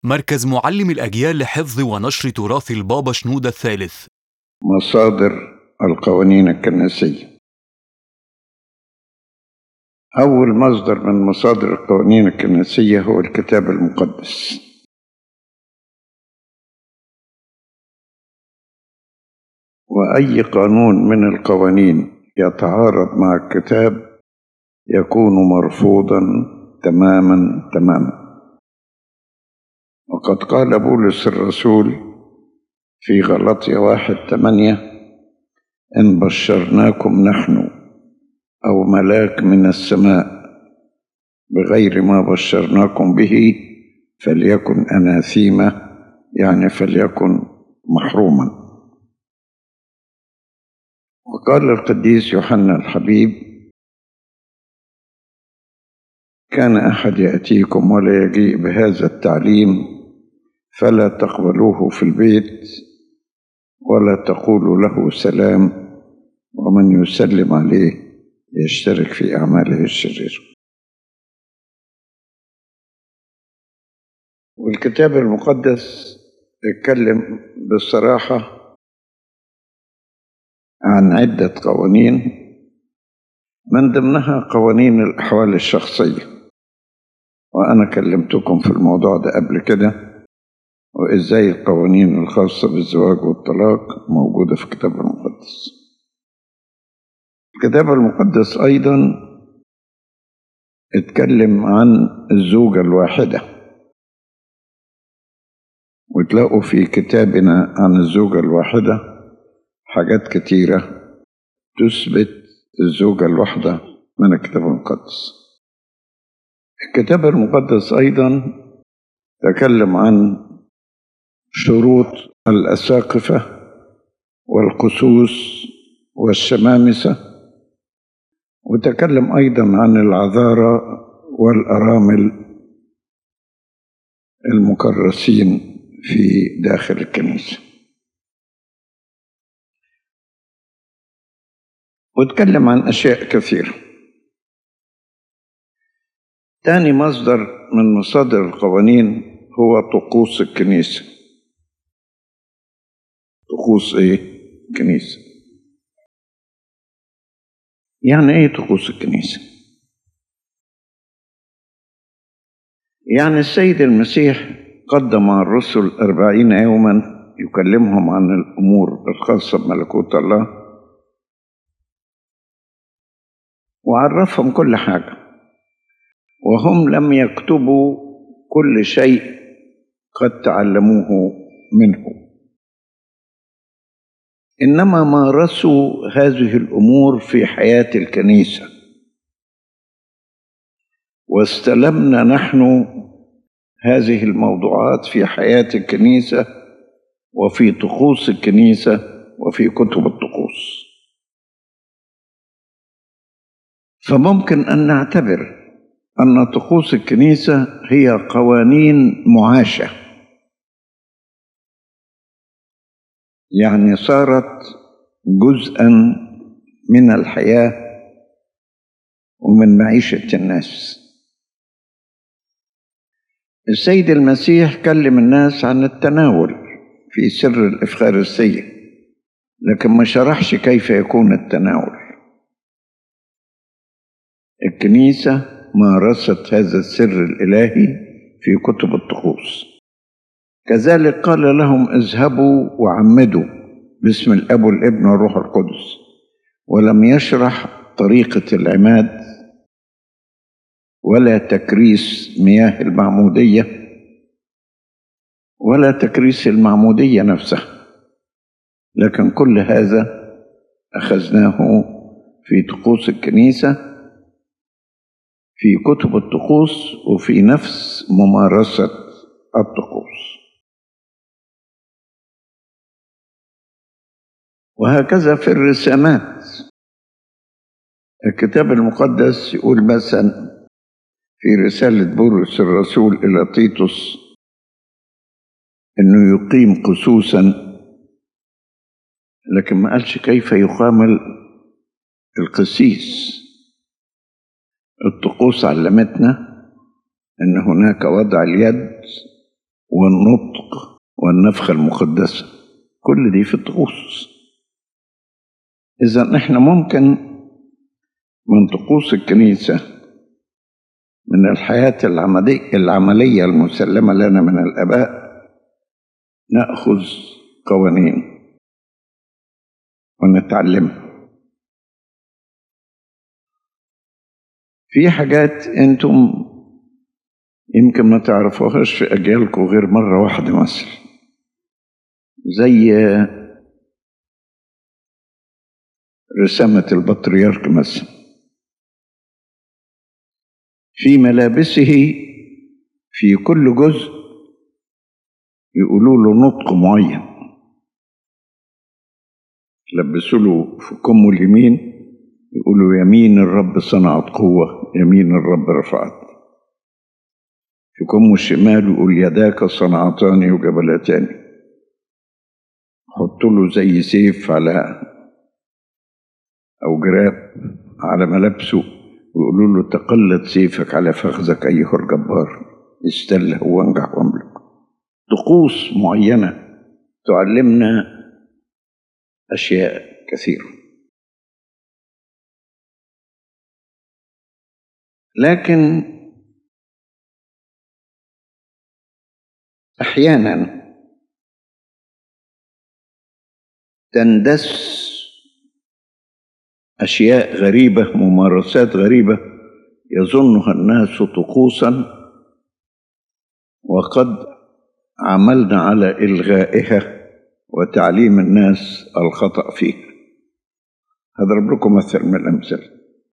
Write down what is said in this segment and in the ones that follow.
مركز معلم الأجيال لحفظ ونشر تراث البابا شنودة الثالث مصادر القوانين الكنسية أول مصدر من مصادر القوانين الكنسية هو الكتاب المقدس وأي قانون من القوانين يتعارض مع الكتاب يكون مرفوضا تماما تماما وقد قال بولس الرسول في غلطية واحد ثمانية إن بشرناكم نحن أو ملاك من السماء بغير ما بشرناكم به فليكن أناثيمة يعني فليكن محروما وقال القديس يوحنا الحبيب كان أحد يأتيكم ولا يجيء بهذا التعليم فلا تقبلوه في البيت ولا تقولوا له سلام ومن يسلم عليه يشترك في أعماله الشريرة والكتاب المقدس اتكلم بصراحة عن عدة قوانين من ضمنها قوانين الأحوال الشخصية وأنا كلمتكم في الموضوع ده قبل كده وإزاي القوانين الخاصة بالزواج والطلاق موجودة في الكتاب المقدس الكتاب المقدس أيضا اتكلم عن الزوجة الواحدة وتلاقوا في كتابنا عن الزوجة الواحدة حاجات كتيرة تثبت الزوجة الواحدة من الكتاب المقدس الكتاب المقدس أيضا تكلم عن شروط الأساقفة والقسوس والشمامسة وتكلم أيضا عن العذارى والأرامل المكرسين في داخل الكنيسة وتكلم عن أشياء كثيرة تاني مصدر من مصادر القوانين هو طقوس الكنيسه طقوس ايه كنيسة يعني ايه طقوس الكنيسة يعني السيد المسيح قدم على الرسل أربعين يوما يكلمهم عن الأمور الخاصة بملكوت الله وعرفهم كل حاجة وهم لم يكتبوا كل شيء قد تعلموه منه انما مارسوا هذه الامور في حياه الكنيسه واستلمنا نحن هذه الموضوعات في حياه الكنيسه وفي طقوس الكنيسه وفي كتب الطقوس فممكن ان نعتبر ان طقوس الكنيسه هي قوانين معاشه يعني صارت جزءا من الحياه ومن معيشه الناس السيد المسيح كلم الناس عن التناول في سر الافخارستيه لكن ما شرحش كيف يكون التناول الكنيسه مارست هذا السر الالهي في كتب الطقوس كذلك قال لهم اذهبوا وعمدوا باسم الاب والابن والروح القدس ولم يشرح طريقه العماد ولا تكريس مياه المعموديه ولا تكريس المعموديه نفسها لكن كل هذا اخذناه في طقوس الكنيسه في كتب الطقوس وفي نفس ممارسه الطقوس وهكذا في الرسامات الكتاب المقدس يقول مثلا في رسالة بولس الرسول إلى تيتوس إنه يقيم قسوسا لكن ما قالش كيف يقام القسيس الطقوس علمتنا إن هناك وضع اليد والنطق والنفخة المقدسة كل دي في الطقوس إذا إحنا ممكن من طقوس الكنيسة من الحياة العملية, العملية المسلمة لنا من الآباء نأخذ قوانين ونتعلمها في حاجات انتم يمكن ما تعرفوهاش في أجيالكم غير مرة واحدة مثلا زي رسامة البطريرك مثلا في ملابسه في كل جزء يقولوا له نطق معين لبسوا له في كمه اليمين يقولوا يمين الرب صنعت قوة يمين الرب رفعت في كمه الشمال يقول يداك صنعتان وجبلتان حط له زي سيف على أو جراب على ملابسه ويقولوا له تقلد سيفك على فخذك أيها الجبار استله وانجح واملك طقوس معينة تعلمنا أشياء كثيرة لكن أحيانا تندس أشياء غريبة ممارسات غريبة يظنها الناس طقوسا وقد عملنا على إلغائها وتعليم الناس الخطأ فيه هضرب لكم مثل من الأمثلة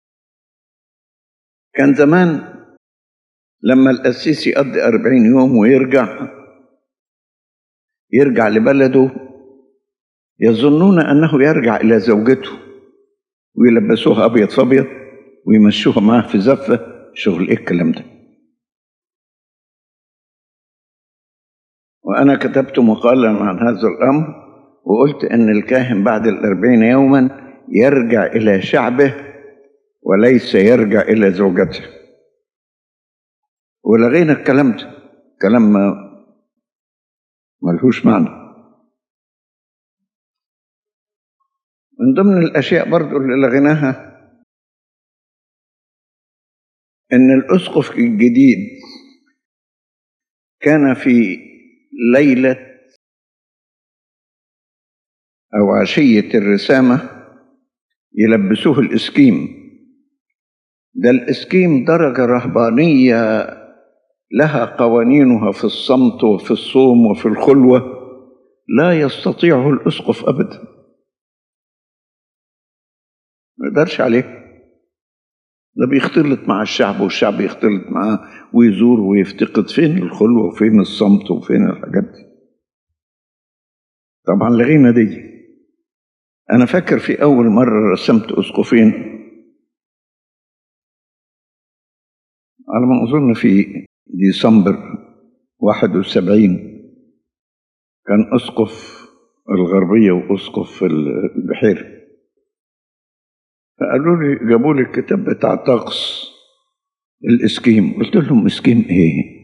كان زمان لما القسيس يقضي أربعين يوم ويرجع يرجع لبلده يظنون أنه يرجع إلى زوجته ويلبسوها أبيض فأبيض ويمشوها معاه في زفة شغل إيه الكلام ده وأنا كتبت مقالا عن هذا الأمر وقلت أن الكاهن بعد الأربعين يوما يرجع إلى شعبه وليس يرجع إلى زوجته ولغينا الكلام ده كلام ما ملهوش معنى من ضمن الأشياء برضو اللي لغيناها إن الأسقف الجديد كان في ليلة أو عشية الرسامة يلبسوه الإسكيم ده الإسكيم درجة رهبانية لها قوانينها في الصمت وفي الصوم وفي الخلوة لا يستطيعه الأسقف أبدا ما يقدرش عليه ده بيختلط مع الشعب والشعب يختلط معاه ويزور ويفتقد فين الخلوة وفين الصمت وفين الحاجات دي طبعا لغينا دي أنا فاكر في أول مرة رسمت أسقفين على ما أظن في ديسمبر واحد وسبعين كان أسقف الغربية وأسقف البحيرة فقالوا لي جابوا لي الكتاب بتاع طقس الاسكيم قلت لهم اسكيم ايه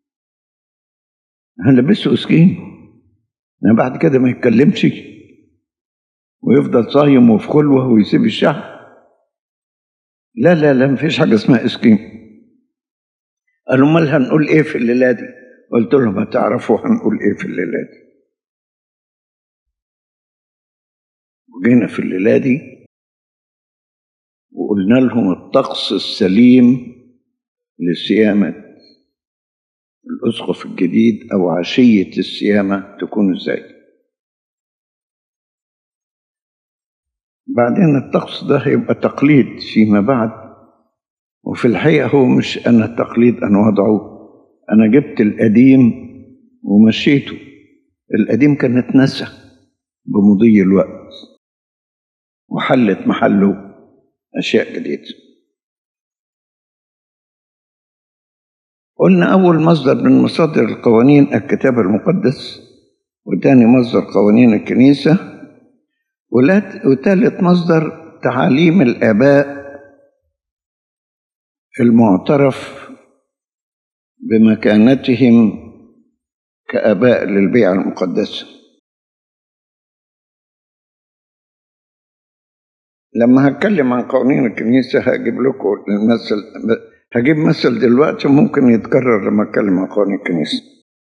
هنلبسه اسكيم انا بعد كده ما يتكلمش ويفضل صايم وفي خلوه ويسيب الشعب لا لا لا مفيش حاجه اسمها اسكيم قالوا امال هنقول ايه في الليله دي قلت لهم هتعرفوا هنقول ايه في الليله دي وجينا في الليله دي وقلنا لهم الطقس السليم لصيامة الأسقف الجديد أو عشية الصيامة تكون إزاي بعدين الطقس ده هيبقى تقليد فيما بعد وفي الحقيقة هو مش أنا التقليد أنا وضعه أنا جبت القديم ومشيته القديم كان اتنسى بمضي الوقت وحلت محله أشياء جديدة قلنا أول مصدر من مصادر القوانين الكتاب المقدس وتاني مصدر قوانين الكنيسة وثالث مصدر تعاليم الآباء المعترف بمكانتهم كآباء للبيعة المقدسة لما هتكلم عن قوانين الكنيسة هجيب لكم المثل هجيب مثل دلوقتي ممكن يتكرر لما اتكلم عن قوانين الكنيسة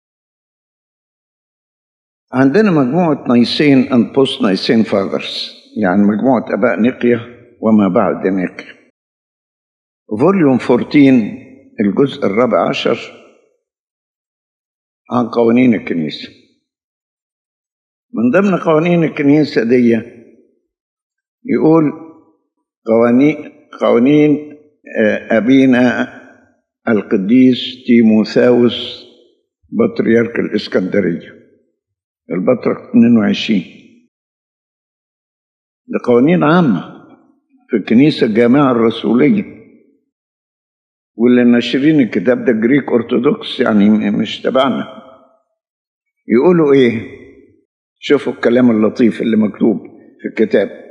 عندنا مجموعة نيسين and post نيسين fathers يعني مجموعة آباء نقية وما بعد نقية فوليوم 14 الجزء الرابع عشر عن قوانين الكنيسة من ضمن قوانين الكنيسة دي يقول قوانين قوانين أبينا القديس تيموثاوس بطريرك الإسكندرية البطرك 22 دي قوانين عامة في الكنيسة الجامعة الرسولية واللي ناشرين الكتاب ده جريك أرثوذكس يعني مش تبعنا يقولوا إيه شوفوا الكلام اللطيف اللي مكتوب في الكتاب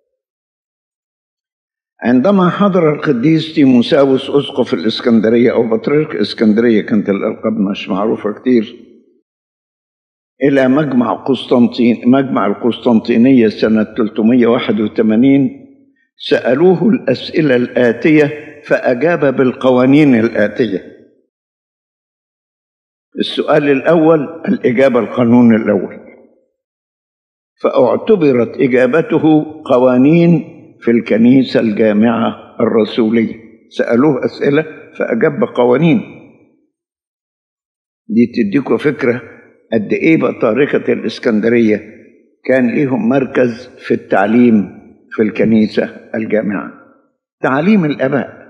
عندما حضر القديس تيموساوس أسقف الإسكندرية أو بطريرك إسكندرية كانت الألقاب مش معروفة كتير إلى مجمع قسطنطين مجمع القسطنطينية سنة 381 سألوه الأسئلة الآتية فأجاب بالقوانين الآتية السؤال الأول الإجابة القانون الأول فاعتبرت إجابته قوانين في الكنيسة الجامعة الرسولية سألوه أسئلة فأجاب بقوانين دي تديكوا فكرة قد إيه بطاركة الإسكندرية كان ليهم مركز في التعليم في الكنيسة الجامعة تعليم الآباء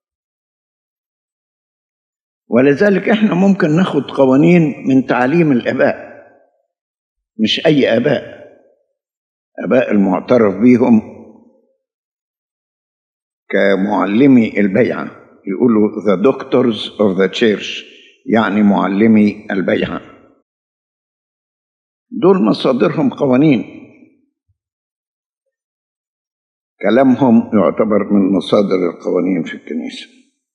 ولذلك احنا ممكن ناخد قوانين من تعليم الآباء مش أي آباء آباء المعترف بيهم كمعلمي البيعة يقولوا the doctors of the church يعني معلمي البيعة دول مصادرهم قوانين كلامهم يعتبر من مصادر القوانين في الكنيسة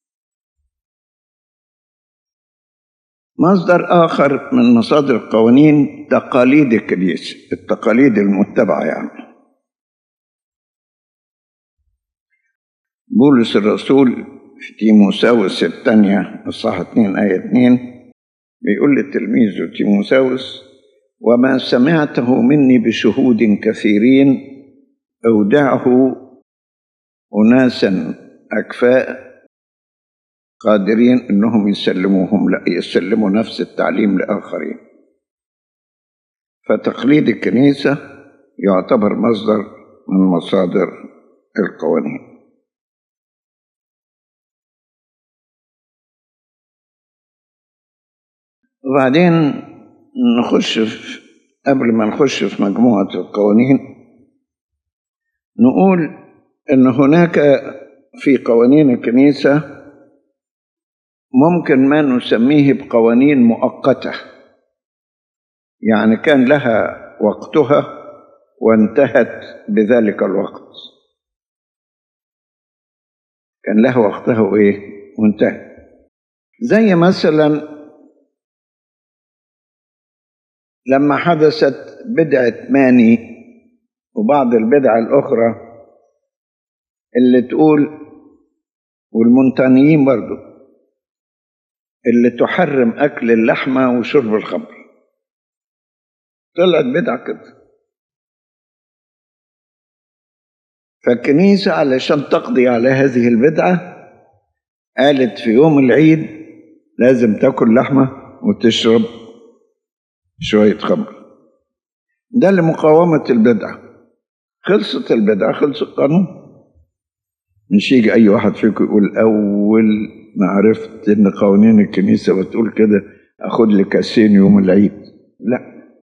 مصدر آخر من مصادر القوانين تقاليد الكنيسة التقاليد المتبعة يعني بولس الرسول في تيموساوس الثانية الصح 2 آية 2 بيقول لتلميذه تيموساوس وما سمعته مني بشهود كثيرين أودعه أناسا أكفاء قادرين أنهم يسلموهم لا يسلموا نفس التعليم لآخرين فتقليد الكنيسة يعتبر مصدر من مصادر القوانين وبعدين نخش في قبل ما نخش في مجموعة القوانين نقول أن هناك في قوانين الكنيسة ممكن ما نسميه بقوانين مؤقتة يعني كان لها وقتها وانتهت بذلك الوقت كان لها وقتها وإيه وانتهت زي مثلا لما حدثت بدعة ماني وبعض البدع الأخرى اللي تقول والمنتانيين برضو اللي تحرم أكل اللحمة وشرب الخمر طلعت بدعة كده فالكنيسة علشان تقضي على هذه البدعة قالت في يوم العيد لازم تاكل لحمة وتشرب شوية خمر ده لمقاومة البدعة خلصت البدعة خلص القانون مش يجي أي واحد فيكم يقول أول ما عرفت إن قوانين الكنيسة بتقول كده أخد لي كاسين يوم العيد لا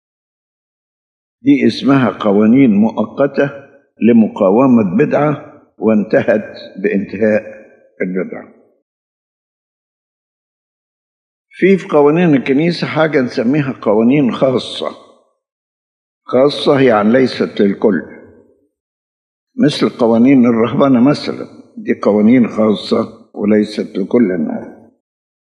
دي اسمها قوانين مؤقتة لمقاومة بدعة وانتهت بانتهاء البدعة في في قوانين الكنيسة حاجة نسميها قوانين خاصة خاصة يعني ليست للكل مثل قوانين الرهبنة مثلا دي قوانين خاصة وليست لكل الناس